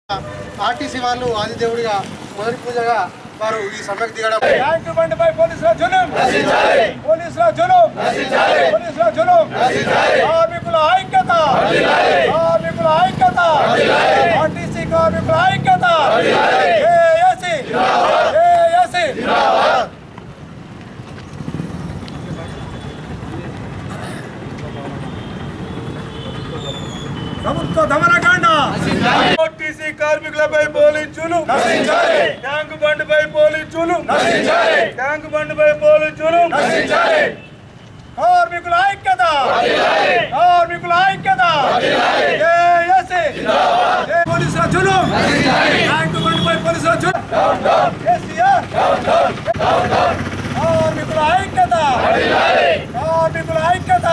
RTC వాళ్ళు ఆదిదేవుడిగా మొదటి పూజగా వారు ఈ సమ్మెకు దిగడం ట్యాంకు బండిపై పోలీసుల జులుం పోలీసుల జులుం పోలీసుల జులుం కార్మికుల ఐక్యత కార్మికుల ఐక్యత ఆర్టీసీ కార్మికుల ఐక్యత ఏఎస్సి ఏఎస్సి ప్రభుత్వ దమనకాండ ఆర్టీసీ కార్మికులపై పోలీసులు ట్యాంకు బండిపై పోలీసులు ట్యాంకు బండిపై పోలీసులు కార్మికుల ఐక్యత కార్మికుల ఐక్యత ఏఎస్సి పోలీసుల చులు ట్యాంకు బండిపై పోలీసుల చులు కేసీఆర్ కార్మికుల ఐక్యత కార్మికుల ఐక్యత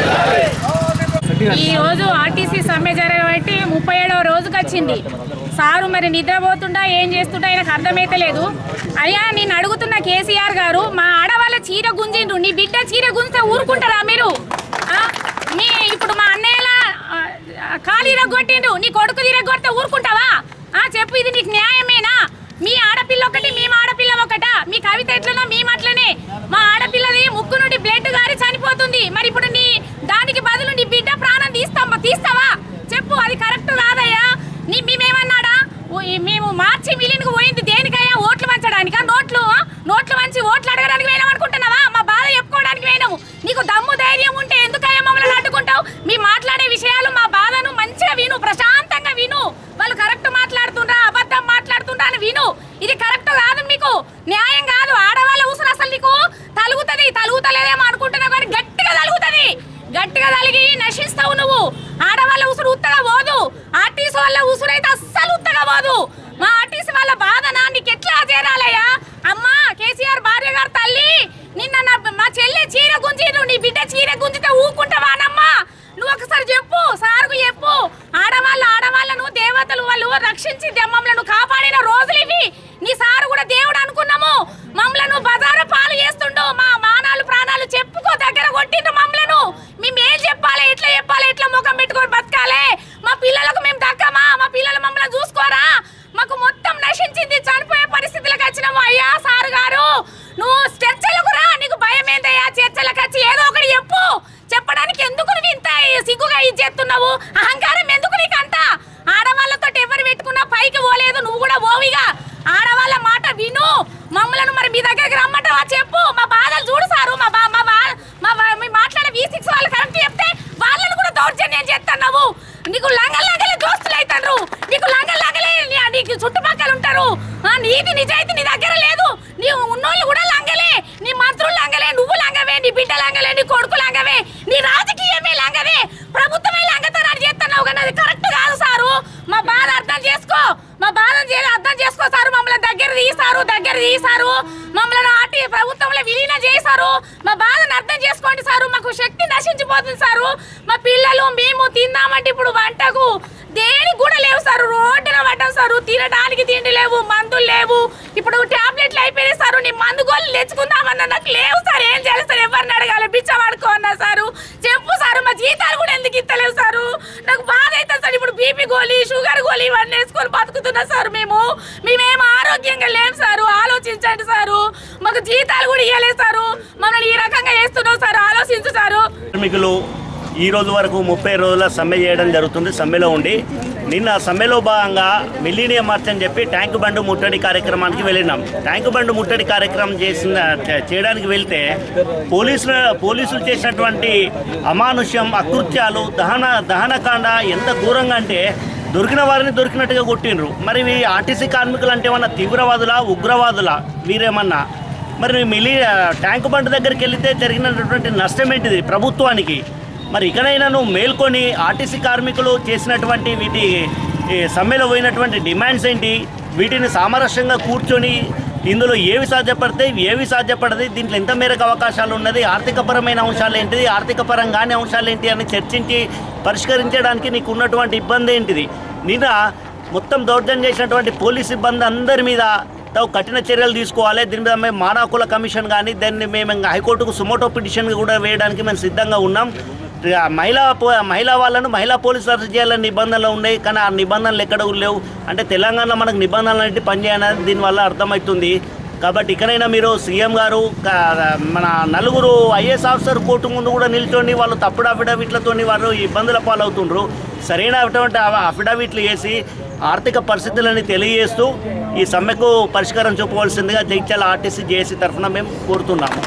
కార్మికుల ఈ రోజు ఆర్టీసీ సమ్మె జరగబట్టి ముప్పై ఏడవ రోజుకి వచ్చింది సారు మరి నిద్రపోతుండా ఏం చేస్తుండా ఆయనకు అర్థమైతలేదు అయ్యా నేను అడుగుతున్న కేసీఆర్ గారు మా ఆడవాళ్ళ చీర గుంజిండ్రు నీ బిడ్డ చీర గుంజితే ఊరుకుంటారా మీరు ఆ? మీ ఇప్పుడు మా అన్నయ్యల ఆ, కాలు ఇరగొట్టిండు నీ కొడుకు ఇరగొడితే ఊరుకుంటావా ఆ చెప్పు ఇది నీకు న్యాయమేనా మీ ఆడపిల్ల ఒకటి మేము ఆడపిల్ల ఒకట మీ కవిత ఎట్లనో మేము అట్లనే మా ఆడపిల్లది ముక్కు నుండి బ్లడ్ గారి చనిపోతుంది మరి ఇప్పుడు నీ దానికి బదులు నీ బిడ్డ ప్రాణం తీస్తామా తీస్తావా చెప్పు అది కరెక్ట్ కాదయ్యా నీ మేమేమన్నాడా ఓ, ఈ మేము మార్చి మిలియన్కి పోయింది దేనికయ్యా ఓట్లు వంచడానికా నోట్లు ఆ? నోట్లు వంచి ఓట్లు అడగడానికి పోయినాం అనుకుంటున్నావా మా బాధ చెప్పుకోవడానికి పోయినాము నీకు దమ్ము ధైర్యం ఉంటే ఎందుకయ్యా మమ్మల్ని అడ్డుకుంటావు మీ మాట్లాడే విషయాలు మా బాధను మంచిగా విను ప్రశాంతంగా విను వాళ్ళు కరెక్ట్ మాట్లాడుతుండ్రా అబద్ధం మాట్లాడుతుండ్రా అని విను ఇది కరెక్ట్ కాదు మీకు న్యాయం కాదు ఆడవాళ్ళ ఊసలు అసలు నీకు తలుగుతుంది తలుగుతలేదేమో అనుకుంటున్నావు కానీ గట్టిగా తలుగుతుంది గట్టిగా తలిగి నశిస్తావు నువ్వు ఆడవాళ్ళ ఉసురు ఉత్తగా పోదు ఆర్టీసీ వాళ్ళ ఉసురు అయితే అస్సలు ఉత్తగా పోదు మా ఆర్టీసీ వాళ్ళ బాధన నీకు ఎట్లా చేరాలయ్యా అమ్మా కేసీఆర్ భార్య గారు తల్లి నిన్న నా మా చెల్లె చీర గుంజిరు నీ బిడ్డ చీర గుంజితే ఊకుంటావానమ్మా నువ్వు ఒకసారి చెప్పు సార్కు చెప్పు ఆడవాళ్ళ ఆడవాళ్ళను దేవతలు వాళ్ళు రక్షించి దెమ్మలను కాపాడిన రోజులు ఇవి నీ సారు కూడా దేవుడు అనుకున్నాము మమ్మలను బజారు పాలు చేస్తుండు మా మానాలు ప్రాణాలు చెప్పుకో దగ్గర కొట్టిండు మమ్మలను మేము ఏం చెప్పాలి ఎట్లా చెప్పాలి ఎట్లా ముఖం పెట్టుకొని బతకాలి మా పిల్లలకు మేము దక్కమా మా పిల్లలు మమ్మల్ని చూసుకోరా మాకు మొత్తం నశించింది చనిపోయే పరిస్థితులకు వచ్చినాము అయ్యా సారు గారు నువ్వు చర్చలకు రా నీకు భయం ఏందయ్యా చర్చలకు వచ్చి ఏదో ఒకటి చెప్పు చెప్పడానికి ఎందుకు నువ్వు ఇంత సిగ్గుగా ఇది చేస్తున్నావు అహంకారం ఎందుకు నీకు అంత ఆడవాళ్ళతో ఎవరు పెట్టుకున్నా పైకి పోలేదు నువ్వు కూడా పోవిగా ఆడవాళ్ళ మాట విను మమ్మలను మరి మీ దగ్గరికి రమ్మంటావా చెప్పు మా బాధలు చూడు సారు మా బా మా బా మా వా- మీ మాట్లాడే వి సిక్స్ వాళ్ళు కరెక్ట్ చెప్తే వాళ్ళని కూడా దౌర్జన్యం చేస్తున్నావు నీకు లంగల్ లంగలే దోస్తులు అవుతారు నీకు లంగల్ లంగలే నీ- నీకు చుట్టుపక్కల ఉంటారు ఆ, నీతి నిజాయితీ నీ దగ్గర లేదు నీ ఉన్నోళ్ళు కూడా లంగలే నీ మంత్రులు లంగలే నువ్వు లంగవే నీ బిడ్డ లంగలే నీ కొడుకు లంగవే నీ రాజకీయమే లంగవే ప్రభుత్వమే లంగతనాన్ని చేస్తున్నావు కానీ అది కరెక్ట్ కాదు సారు మా బాధ అర్థం చేసుకో మా బాధ అర్థం చేసుకో సారు మమ్మల్ని దగ్గర తీసారు దగ్గర తీసారు మమ్మల్ని ఆటి ప్రభుత్వంలో విలీనం చేశారు మా బాధను అర్థం చేసుకోండి సారు మాకు శక్తి నశించిపోతుంది సారు మా పిల్లలు మేము తిందామంటే ఇప్పుడు వంటకు దేనికి కూడా లేవు సార్ రోడ్డున పడ్డాం సారు తినడానికి తిండి లేవు మందులు లేవు ఇప్పుడు టాబ్లెట్లు అయిపోయినాయి సారు నీ మందు గోళ్ళు తెచ్చుకుందామన్నా నాకు లేవు సార్ ఏం చేయాలి సార్ ఎవరిని అడగాలి బిచ్చ పడుకోన్నా సారు చెప్పు సారు మా జీతాలు కూడా ఎందుకు ఇస్తలేవు సారు నాకు బాధ అవుతుంది సార్ ఇప్పుడు బీపీ గోళీ షుగర్ గోళీ ఇవన్నీ వేసుకొని బతుకుతున్నా సార్ మేము మేమేం ఆరోగ్యంగా లేం సారు ఆలోచించండి సారు మాకు జీతాలు కూడా ఇవ్వలేదు సారు మమ్మల్ని ఈ రకంగా చేస్తున్నావు సార్ ఆలోచించు సారు కార్మికులు ఈ రోజు వరకు ముప్పై రోజుల సమ్మె చేయడం జరుగుతుంది సమ్మెలో ఉండి నిన్న సమ్మెలో భాగంగా మిలీనియం మార్చ్ అని చెప్పి ట్యాంకు బండు ముట్టడి కార్యక్రమానికి వెళ్ళినాం ట్యాంకు బండు ముట్టడి కార్యక్రమం చేసిన చే- చేయడానికి వెళ్తే పోలీసుల పోలీసులు చేసినటువంటి అమానుష్యం అకృత్యాలు దహన దహనకాండ ఎంత ఘోరంగా అంటే దొరికిన వారిని దొరికినట్టుగా కొట్టిండ్రు మరి ఈ ఆర్టీసీ కార్మికులు అంటే ఏమన్నా తీవ్రవాదులా ఉగ్రవాదులా వీరేమన్నా మరి మిలి ట్యాంకు బండ్ దగ్గరికి వెళితే జరిగినటువంటి నష్టం ఏంటిది ప్రభుత్వానికి మరి ఇకనైనా నువ్వు మేల్కొని ఆర్టీసీ కార్మికులు చేసినటువంటి వీటి ఈ సమ్మెలో పోయినటువంటి డిమాండ్స్ ఏంటి వీటిని సామరస్యంగా కూర్చొని ఇందులో ఏవి సాధ్యపడతాయి ఏవి సాధ్యపడది దీంట్లో ఎంత మేరకు అవకాశాలు ఉన్నది ఆర్థికపరమైన అంశాలు ఏంటిది ఆర్థిక పరంగానే అంశాలు ఏంటి అని చర్చించి పరిష్కరించడానికి నీకు ఉన్నటువంటి ఇబ్బంది ఏంటిది నిన్న మొత్తం దౌర్జన్యం చేసినటువంటి పోలీస్ సిబ్బంది అందరి మీద తగు కఠిన చర్యలు తీసుకోవాలి దీని మీద మేము మానవ హక్కుల కమిషన్ కానీ దాన్ని మేము ఇంకా హైకోర్టుకు సుమోటో పిటిషన్ కూడా వేయడానికి మేము సిద్ధంగా ఉన్నాం ఇక మహిళా పో- మహిళా వాళ్ళను మహిళా పోలీసులు అరెస్ట్ చేయాలని నిబంధనలు ఉన్నాయి కానీ ఆ నిబంధనలు ఎక్కడ కూడా లేవు అంటే తెలంగాణలో మనకు నిబంధనలు అంటే పనిచేయాలని దీనివల్ల అర్థమవుతుంది కాబట్టి ఇకనైనా మీరు సీఎం గారు క- మన నలుగురు ఐఏఎస్ ఆఫీసర్ కోర్టు ముందు కూడా నిల్చొని వాళ్ళు తప్పుడు అఫిడవిట్లతో వారు ఇబ్బందుల పాలవుతుండ్రు సరైన అటువంటి అఫిడవిట్లు వేసి ఆర్థిక పరిస్థితులని తెలియజేస్తూ ఈ సమ్మెకు పరిష్కారం చూపవలసిందిగా జగిత్యాల ఆర్టీసీ జేఏసీ తరఫున మేము కోరుతున్నాము